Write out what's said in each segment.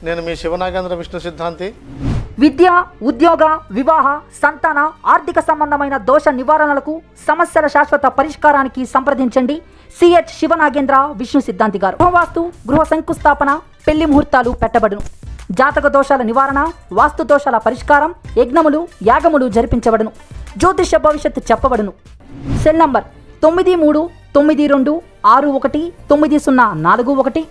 నేను మీ శివనాగేంద్ర విష్ణు సిద్ధాంతి విద్య ఉద్యోగ వివాహ సంతాన ఆర్థిక సంబంధమైన దోష నివారణలకు సమస్యల శాశ్వత పరిష్కారానికి సంప్రదించండి సిహెచ్ శివనాగేంద్ర విష్ణు సిద్ధాంతి గారు గృహవాస్తు గృహ శంకుస్థాపన పెళ్లి ముహూర్తాలు పెట్టబడును జాతక దోషాల నివారణ వాస్తు దోషాల పరిష్కారం యజ్ఞములు యాగములు జరిపించబడును జ్యోతిష భవిష్యత్తు చెప్పబడును సెల్ నంబర్ తొమ్మిది మూడు తొమ్మిది రెండు ఆరు ఒకటి తొమ్మిది సున్నా నాలుగు ఒకటి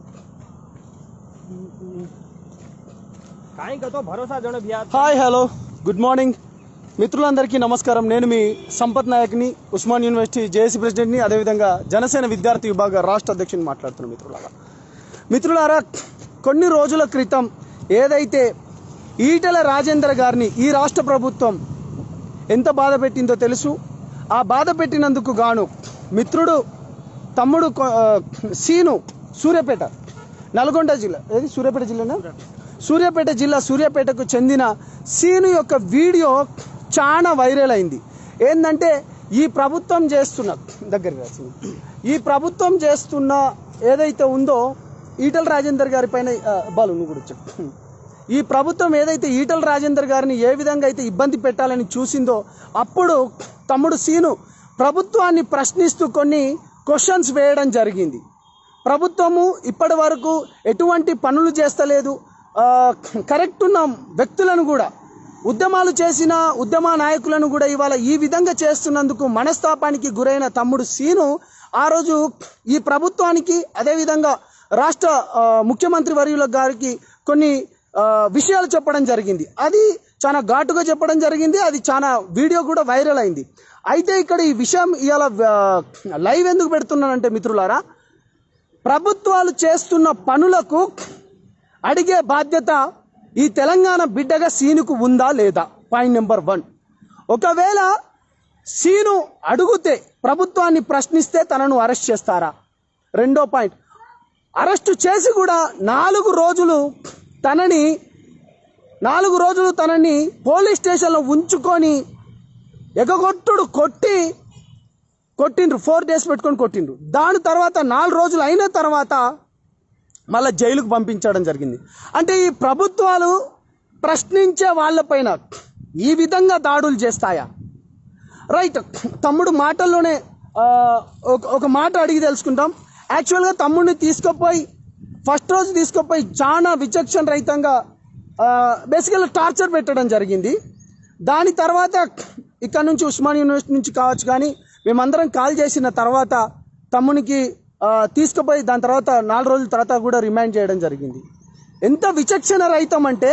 કાંઈ કતો ભરોસા જણો બિયા హాయ్ హలో గుడ్ మార్నింగ్ మిత్రులందరికీ నమస్కారం నేను మీ సంపత్ నాయక్ని ఉస్మాన్ యూనివర్సిటీ జేఏసీ ప్రెసిడెంట్ని అదేవిధంగా జనసేన విద్యార్థి విభాగ రాష్ట్ర అధ్యక్షుని మాట్లాడుతున్నాను మిత్రులారా మిత్రులారా కొన్ని రోజుల క్రితం ఏదైతే ఈటెల రాజేందర్ గారిని ఈ రాష్ట్ర ప్రభుత్వం ఎంత బాధ పెట్టిందో తెలుసు ఆ బాధ పెట్టినందుకు గాను మిత్రుడు తమ్ముడు కొ- ఆ, సీను సూర్యాపేట నల్గొండ జిల్లా ఏది సూర్యాపేట జిల్లానా సూర్యాపేట జిల్లా సూర్యాపేటకు చెందిన సీను యొక్క వీడియో చాలా వైరల్ అయింది ఏంటంటే ఈ ప్రభుత్వం చేస్తున్న దగ్గరికి రా సీను. ఈ ప్రభుత్వం చేస్తున్న ఏదైతే ఉందో ఈటల రాజేందర్ గారి పైన ఆ, బాలు నువ్వు కూడా చెప్పు ఈ ప్రభుత్వం ఏదైతే ఈటల రాజేందర్ గారిని ఏ విధంగా అయితే ఇబ్బంది పెట్టాలని చూసిందో అప్పుడు తమ్ముడు సీను ప్రభుత్వాన్ని ప్రశ్నిస్తూ కొన్ని క్వశ్చన్స్ వేయడం జరిగింది ప్రభుత్వము ఇప్పటి వరకు ఎటువంటి పనులు చేస్తలేదు ఆ, కరెక్ట్ ఉన్న వ్యక్తులను కూడా ఉద్యమాలు చేసిన ఉద్యమ నాయకులను కూడా ఇవాళ ఈ విధంగా చేస్తున్నందుకు మనస్తాపానికి గురైన తమ్ముడు సీను ఆ రోజు ఈ ప్రభుత్వానికి అదేవిధంగా రాష్ట్ర ఆ, ముఖ్యమంత్రి వర్యుల గారికి కొన్ని ఆ, విషయాలు చెప్పడం జరిగింది అది చాలా ఘాటుగా చెప్పడం జరిగింది అది చాలా వీడియో కూడా వైరల్ అయింది అయితే ఇక్కడ ఈ విషయం ఇవాళ లైవ్ ఎందుకు పెడుతున్నానంటే మిత్రులారా ప్రభుత్వాలు చేస్తున్న పనులకు అడిగే బాధ్యత ఈ తెలంగాణ బిడ్డగా సీనుకు ఉందా లేదా పాయింట్ నెంబర్ వన్ ఒకవేళ సీను అడుగుతే ప్రభుత్వాన్ని ప్రశ్నిస్తే తనను అరెస్ట్ చేస్తారా రెండో పాయింట్ అరెస్టు చేసి కూడా నాలుగు రోజులు తనని నాలుగు రోజులు తనని పోలీస్ స్టేషన్లో ఉంచుకొని ఎగగొట్టుడు కొట్టి కొట్టిండ్రు ఫోర్ డేస్ పెట్టుకొని కొట్టిండ్రు దాని తర్వాత నాలుగు రోజులు అయిన తర్వాత మళ్ళీ జైలుకు పంపించడం జరిగింది అంటే ఈ ప్రభుత్వాలు ప్రశ్నించే వాళ్ళపైన ఈ విధంగా దాడులు చేస్తాయా రైట్ తమ్ముడు మాటల్లోనే ఆ, ఒక- ఒక మాట అడిగి తెలుసుకుంటాం యాక్చువల్గా తమ్ముడిని తీసుకుపోయి ఫస్ట్ రోజు తీసుకుపోయి చాలా విచక్షణ రహితంగా బేసికల్గా టార్చర్ పెట్టడం జరిగింది దాని తర్వాత ఇక్కడ నుంచి ఉస్మాన్ యూనివర్సిటీ నుంచి కావచ్చు కానీ మేమందరం కాల్ చేసిన తర్వాత తమ్మునికి ఆ, తీసుకుపోయి దాని తర్వాత నాలుగు రోజుల తర్వాత కూడా రిమైండ్ చేయడం జరిగింది ఎంత విచక్షణ రహితం అంటే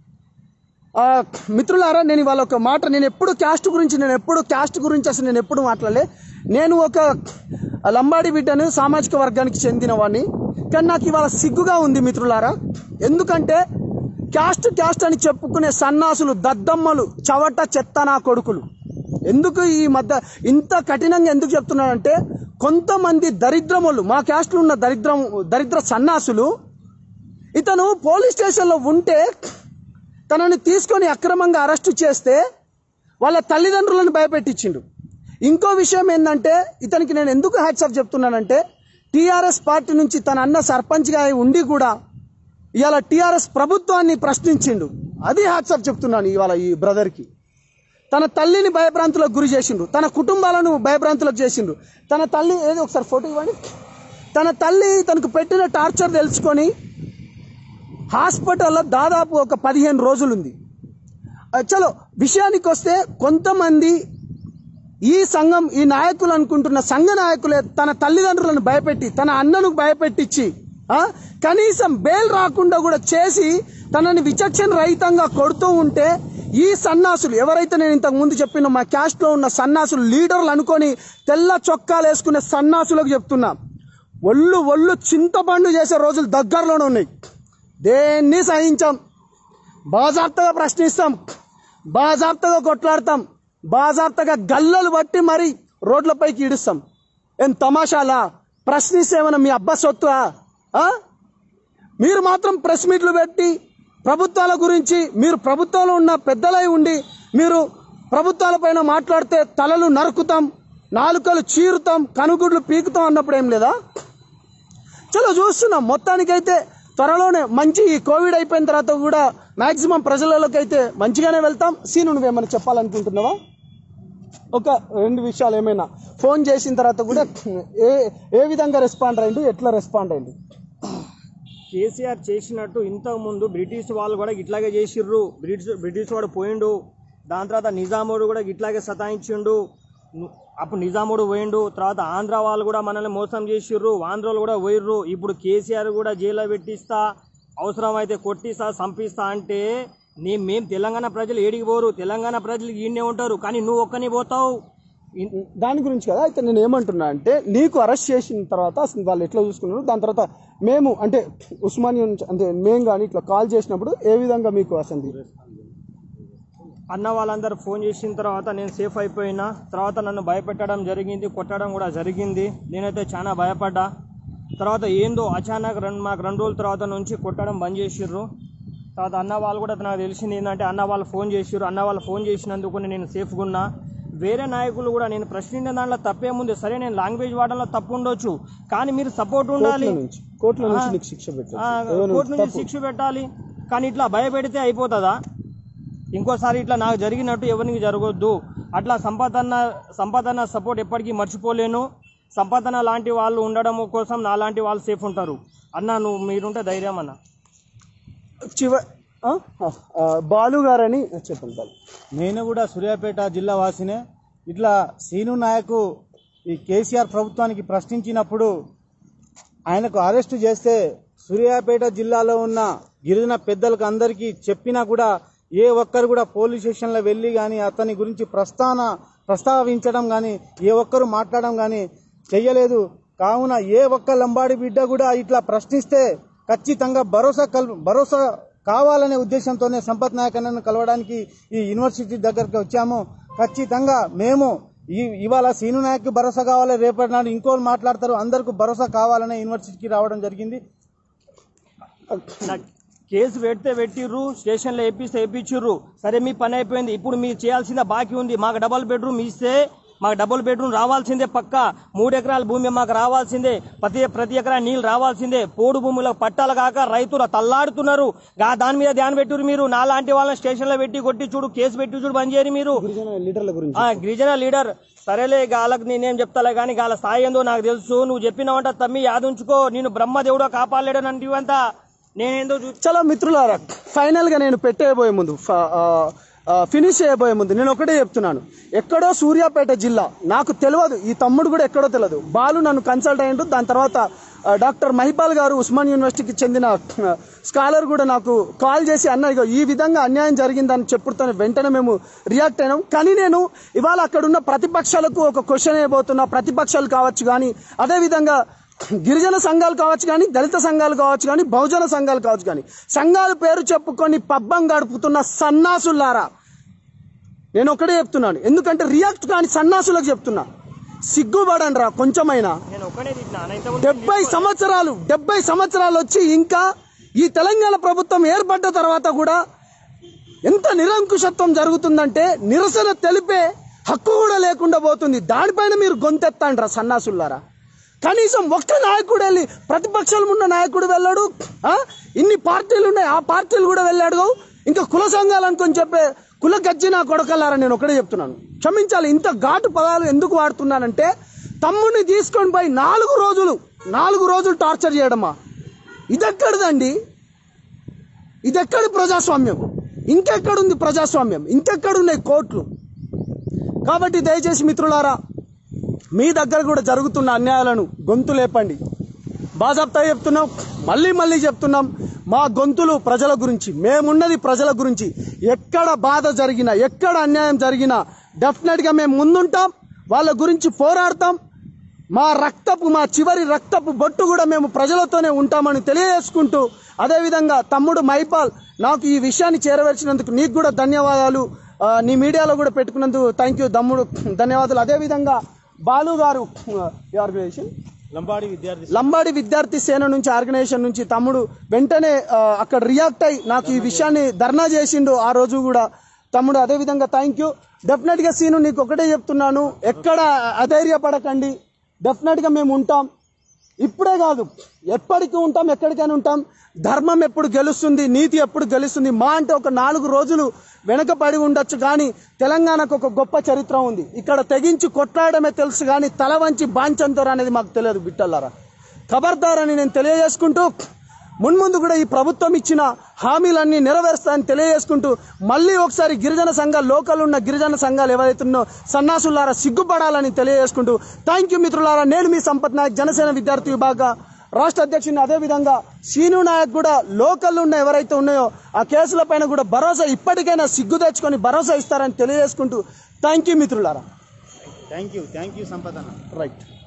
ఆ, మిత్రులారా నేను ఇవాళ ఒక మాట నేను ఎప్పుడు క్యాస్ట్ గురించి నేను ఎప్పుడు క్యాస్ట్ గురించి అసలు నేను ఎప్పుడు మాట్లాడలే నేను ఒక లంబాడి బిడ్డను సామాజిక వర్గానికి చెందిన వాడిని కానీ నాకు ఇవాళ సిగ్గుగా ఉంది మిత్రులారా ఎందుకంటే క్యాస్ట్ క్యాస్ట్ అని చెప్పుకునే సన్నాసులు దద్దమ్మలు చవట చెత్త నా కొడుకులు ఎందుకు ఈ మధ్య ఇంత కఠినంగా ఎందుకు చెప్తున్నానంటే కొంతమంది దరిద్రములు మా క్యాస్ట్లో ఉన్న దరిద్రం దరిద్ర సన్నాసులు ఇతను పోలీస్ స్టేషన్లో ఉంటే తనని తీసుకొని అక్రమంగా అరెస్టు చేస్తే వాళ్ళ తల్లిదండ్రులను భయపెట్టించిండు ఇంకో విషయం ఏంటంటే ఇతనికి నేను ఎందుకు హ్యాట్సాప్ చెప్తున్నానంటే టీఆర్ఎస్ పార్టీ నుంచి తన అన్న సర్పంచ్గా అయి ఉండి కూడా ఇవాళ టీఆర్ఎస్ ప్రభుత్వాన్ని ప్రశ్నించిండు అది హ్యాట్సాప్ చెప్తున్నాను ఇవాళ ఈ బ్రదర్కి తన తల్లిని భయభ్రాంతులకు గురి చేసిండు తన కుటుంబాలను భయభ్రాంతులకు చేసిండు తన తల్లి ఏదో ఒకసారి ఫోటో ఇవ్వండి తన తల్లి తనకు పెట్టిన టార్చర్ తెలుసుకొని హాస్పిటల్లో దాదాపు ఒక పదిహేను రోజులుంది ఆ, చలో విషయానికి వస్తే కొంతమంది ఈ సంఘం ఈ నాయకులు అనుకుంటున్న సంఘ నాయకులే తన తల్లిదండ్రులను భయపెట్టి తన అన్నను భయపెట్టించి ఆ, కనీసం బెయిల్ రాకుండా కూడా చేసి తనని విచక్షణ రహితంగా కొడుతూ ఉంటే ఈ సన్నాసులు ఎవరైతే నేను ఇంతకు ముందు చెప్పిన మా క్యాస్ట్ లో ఉన్న సన్నాసులు లీడర్లు అనుకొని తెల్ల చొక్కాలు వేసుకునే సన్నాసులకు చెప్తున్నా ఒళ్ళు ఒళ్ళు చింతపండు చేసే రోజులు దగ్గరలోనే ఉన్నాయి దేన్ని సహించాం బాజాప్తగా ప్రశ్నిస్తాం బాజాప్తగా కొట్లాడతాం బాజాప్తగా గల్లలు బట్టి మరి రోడ్లపైకి ఈడుస్తాం ఏం తమాషాలా ప్రశ్నిస్తే ఏమైనా మీ అబ్బా సొత్తువా ఆ? మీరు మాత్రం ప్రెస్ మీట్లు పెట్టి ప్రభుత్వాల గురించి మీరు ప్రభుత్వంలో ఉన్న పెద్దలై ఉండి మీరు ప్రభుత్వాలపైన మాట్లాడితే తలలు నరుకుతాం నాలుకలు చీరుతాం కనుగుడ్లు పీకుతాం అన్నప్పుడు ఏం లేదా చలో చూస్తున్నాం మొత్తానికైతే త్వరలోనే మంచి ఈ కోవిడ్ అయిపోయిన తర్వాత కూడా మాక్సిమం ప్రజలలోకి అయితే మంచిగానే వెళ్తాం సీను నువ్వేమైనా చెప్పాలనుకుంటున్నావా ఒక రెండు విషయాలు ఏమైనా ఫోన్ చేసిన తర్వాత కూడా ఏ ఏ విధంగా రెస్పాండ్ అయ్యిండు ఎట్లా రెస్పాండ్ అయ్యిండు కేసీఆర్ చేసినట్టు ఇంతకు ముందు బ్రిటిష్ వాళ్ళు కూడా ఇట్లాగే చేసిర్రు బ్రిటిష్ బ్రిటిష్ వాడు పోయిండు దాని తర్వాత నిజాముడు కూడా ఇట్లాగే సతాయించిండు ను- అప్పుడు నిజాముడు పోయిండు తర్వాత ఆంధ్ర వాళ్ళు కూడా మనల్ని మోసం చేసిర్రు ఆంధ్రలో కూడా పోయిర్రు ఇప్పుడు కేసీఆర్ కూడా జైల్లో పెట్టిస్తా అవసరమైతే కొట్టిస్తా చంపిస్తా అంటే నీ మేము తెలంగాణ ప్రజలు ఏడికి పోరు తెలంగాణ ప్రజలు ఈయనే ఉంటారు కానీ నువ్వు ఒక్కని పోతావు ఇన్- దాని గురించి కదా అయితే నేను ఏమంటున్నా అంటే నీకు అరెస్ట్ చేసిన తర్వాత అసలు వాళ్ళు ఎట్లా చూసుకున్నారు దాని తర్వాత మేము అంటే ఉస్మానియా నుంచి అంటే మేము కానీ ఇట్లా కాల్ చేసినప్పుడు ఏ విధంగా మీకు అసలు అన్న వాళ్ళందరూ ఫోన్ చేసిన తర్వాత నేను సేఫ్ అయిపోయినా తర్వాత నన్ను భయపెట్టడం జరిగింది కొట్టడం కూడా జరిగింది నేనైతే చాలా భయపడ్డా తర్వాత ఏందో అచానక్ రెండు మాకు రెండు రోజుల తర్వాత నుంచి కొట్టడం బంద్ చేసిర్రు తర్వాత అన్న వాళ్ళు కూడా నాకు తెలిసింది ఏంటంటే అన్న వాళ్ళు ఫోన్ చేసిర్రు అన్న వాళ్ళు ఫోన్ చేసినందుకు నేను సేఫ్గా ఉన్నా వేరే నాయకులు కూడా నేను ప్రశ్నించిన దాంట్లో తప్పేముంది సరే నేను లాంగ్వేజ్ వాడడంలో తప్పు ఉండొచ్చు కానీ మీరు సపోర్ట్ ఉండాలి కోర్టుల నుంచి కోర్టుల నుంచి నీకు శిక్ష పెట్టారు ఆ, కోర్టు నుంచి శిక్ష పెట్టాలి కానీ ఇట్లా భయపెడితే అయిపోతుందా ఇంకోసారి ఇట్లా నాకు జరిగినట్టు ఎవరికి జరగొద్దు అట్లా సంపాదన సంపాదన సపోర్ట్ ఎప్పటికీ మర్చిపోలేను సంపాదన లాంటి వాళ్ళు ఉండడం కోసం నా లాంటి వాళ్ళు సేఫ్ ఉంటారు అన్న నువ్వు మీరుంటే ధైర్యం అన్న చివ ఆ? ఆ, బాలు గారని చెప్పండి బాలు నేను కూడా సూర్యాపేట జిల్లా వాసినే ఇట్లా సీను నాయకు ఈ కేసీఆర్ ప్రభుత్వానికి ప్రశ్నించినప్పుడు ఆయనకు అరెస్టు చేస్తే సూర్యాపేట జిల్లాలో ఉన్న గిరిజన పెద్దలకు అందరికీ చెప్పినా కూడా ఏ ఒక్కరు కూడా పోలీస్ స్టేషన్లో వెళ్ళి కానీ అతని గురించి ప్రస్తావన ప్రస్తావించడం కానీ ఏ ఒక్కరు మాట్లాడడం కానీ చెయ్యలేదు కావున ఏ ఒక్క లంబాడి బిడ్డ కూడా ఇట్లా ప్రశ్నిస్తే ఖచ్చితంగా భరోసా కల్ భరోసా కావాలనే ఉద్దేశంతోనే సంపత్ నాయక్ అన్నను కలవడానికి ఈ యూనివర్సిటీ దగ్గరికి వచ్చాము ఖచ్చితంగా మేము ఈ ఇవాళ సీను నాయక్ భరోసా కావాలి రేపటి నాడు ఇంకోళ్ళు మాట్లాడతారు అందరికీ భరోసా కావాలనే యూనివర్సిటీకి రావడం జరిగింది నాకు కేసు పెడితే పెట్టిర్రు స్టేషన్లో వేపిస్తే వేపించిర్రు సరే మీ పని అయిపోయింది ఇప్పుడు మీరు చేయాల్సిన బాకీ ఉంది మాకు డబల్ బెడ్రూమ్ ఇస్తే మాకు డబుల్ బెడ్రూమ్ రావాల్సిందే పక్క మూడు ఎకరాల భూమి మాకు రావాల్సిందే ప్రతి ప్రతి ఎకరా నీళ్ళు రావాల్సిందే పోడు భూములకు పట్టాలు కాక రైతులు తల్లాడుతున్నారు గా- దాని మీద ధ్యానం పెట్టురు మీరు నాలాంటి వాళ్ళని స్టేషన్లో పెట్టి కొట్టి చూడు కేసు పెట్టి చూడు బంద్ చేయరు మీరు గిరిజన లీడర్ల గురించి ఆ గిరిజన లీడర్ సరేలే గాలకు నేనేం చెప్తాలే కానీ గాల స్థాయి ఏందో నాకు తెలుసు నువ్వు చెప్పినావంట తమ్మి యాదుంచుకో నేను బ్రహ్మదేవుడో కాపాడలేడని అంటివంతా నేనేందో చూ చాలా మిత్రులారా ఫైనల్ గా నేను పెట్టేయబోయే ముందు ఫ- ఆ, ఆ, ఫినిష్ చేయబోయే ముందు నేను ఒకటే చెప్తున్నాను ఎక్కడో సూర్యాపేట జిల్లా నాకు తెలియదు ఈ తమ్ముడు కూడా ఎక్కడో తెలియదు బాలు నన్ను కన్సల్ట్ అయ్యిండు దాని తర్వాత ఆ, డాక్టర్ మహిపాల్ గారు ఉస్మాన్ యూనివర్సిటీకి చెందిన ఆ, స్కాలర్ కూడా నాకు కాల్ చేసి అన్న ఇగో ఈ విధంగా అన్యాయం జరిగిందని చెప్పుడుతాను వెంటనే మేము రియాక్ట్ అయినాం కానీ నేను ఇవాళ అక్కడ ఉన్న ప్రతిపక్షాలకు ఒక క్వశ్చన్ వేయబోతున్నా ప్రతిపక్షాలు కావచ్చు కానీ అదేవిధంగా గిరిజన సంఘాలు కావచ్చు కానీ దళిత సంఘాలు కావచ్చు కానీ బహుజన సంఘాలు కావచ్చు కానీ సంఘాల పేరు చెప్పుకొని పబ్బం గడుపుతున్న సన్నాసులారా నేను ఒకటే చెప్తున్నాను ఎందుకంటే రియాక్ట్ కాని సన్నాసులకు చెప్తున్నా సిగ్గుపడండి రా కొంచెమైనా నేను ఒక్కనే తిట్టినా నా ఇంతకుముందు డెబ్బై సంవత్సరాలు డెబ్బై సంవత్సరాలు వచ్చి ఇంకా ఈ తెలంగాణ ప్రభుత్వం ఏర్పడ్డ తర్వాత కూడా ఎంత నిరంకుశత్వం జరుగుతుందంటే నిరసన తెలిపే హక్కు కూడా లేకుండా పోతుంది దానిపైన మీరు గొంతెత్తండ్రా సన్నాసులారా కనీసం ఒక్క నాయకుడు వెళ్ళి ప్రతిపక్షాలు ఉన్న నాయకుడు వెళ్ళాడు ఆ? ఇన్ని పార్టీలు ఉన్నాయి ఆ పార్టీలు కూడా వెళ్ళాడు ఇంకా కుల సంఘాలు అనుకొని చెప్పే కుల గజ్జి నా కొడకల్లారా నేను ఒకటే చెప్తున్నాను క్షమించాలి ఇంత ఘాటు పదాలు ఎందుకు వాడుతున్నానంటే తమ్ముడిని తీసుకొని పోయి నాలుగు రోజులు నాలుగు రోజులు టార్చర్ చేయడమా ఇదెక్కడిదండి ఇదెక్కడి ప్రజాస్వామ్యం ఇంకెక్కడుంది ప్రజాస్వామ్యం ఇంకెక్కడున్నాయి కోర్టులు కాబట్టి దయచేసి మిత్రులారా మీ దగ్గర కూడా జరుగుతున్న అన్యాయాలను గొంతు లేపండి బాజాబ్తా చెప్తున్నాం మళ్ళీ మళ్ళీ చెప్తున్నాం మా గొంతులు ప్రజల గురించి మేమున్నది ప్రజల గురించి ఎక్కడ బాధ జరిగినా ఎక్కడ అన్యాయం జరిగినా డెఫినెట్గా మేము ముందుంటాం వాళ్ళ గురించి పోరాడతాం మా రక్తపు మా చివరి రక్తపు బొట్టు కూడా మేము ప్రజలతోనే ఉంటామని తెలియజేసుకుంటూ అదేవిధంగా తమ్ముడు మైపాల్ నాకు ఈ విషయాన్ని చేరవేర్చినందుకు నీకు కూడా ధన్యవాదాలు ఆ, నీ మీడియాలో కూడా పెట్టుకున్నందుకు థ్యాంక్ యూ తమ్ముడు ధన్యవాదాలు అదేవిధంగా బాలు గారు ఈ ఆర్గనైజేషన్ లంబాడి విద్యార్థి లంబాడి విద్యార్థి సేన నుంచి ఆర్గనైజేషన్ నుంచి తమ్ముడు వెంటనే ఆ, అక్కడ రియాక్ట్ అయి నాకు ఈ విషయాన్ని ధర్నా చేసిండు ఆ రోజు కూడా తమ్ముడు అదే విధంగా థ్యాంక్ యూ డెఫినెట్ గా సీను నీకు ఒకటే చెప్తున్నాను ఎక్కడ అధైర్యపడకండి డెఫినెట్ గా మేము ఉంటాం ఇప్పుడే కాదు ఎప్పటికీ ఉంటాం ఎక్కడికైనా ఉంటాం ధర్మం ఎప్పుడు గెలుస్తుంది నీతి ఎప్పుడు గెలుస్తుంది మా అంటే ఒక నాలుగు రోజులు వెనకబడి ఉండొచ్చు కానీ తెలంగాణకు ఒక గొప్ప చరిత్ర ఉంది ఇక్కడ తెగించి కొట్లాడమే తెలుసు కానీ తల వంచి బాంచంతర్ అనేది మాకు తెలియదు బిట్టల్లారా ఖబర్దార్ అని నేను తెలియజేసుకుంటూ మున్ముందు కూడా ఈ ప్రభుత్వం ఇచ్చిన హామీలన్నీ నెరవేరుస్తాయని తెలియజేసుకుంటూ మళ్ళీ ఒకసారి గిరిజన సంఘాలు లోకల్ ఉన్న గిరిజన సంఘాలు ఎవరైతే ఉన్నో సన్నాసులారా సిగ్గుపడాలని తెలియజేసుకుంటూ థ్యాంక్ యూ మిత్రులారా నేను మీ సంపత్ నాయక్ జనసేన విద్యార్థి విభాగ రాష్ట్ర అధ్యక్షుని అదేవిధంగా సీను నాయక్ కూడా లోకల్ ఉన్న ఎవరైతే ఉన్నాయో ఆ కేసుల పైన కూడా భరోసా ఇప్పటికైనా సిగ్గు తెచ్చుకొని భరోసా ఇస్తారని తెలియజేసుకుంటూ థ్యాంక్ యూ మిత్రులారా thank you thank you Sampath అన్న రైట్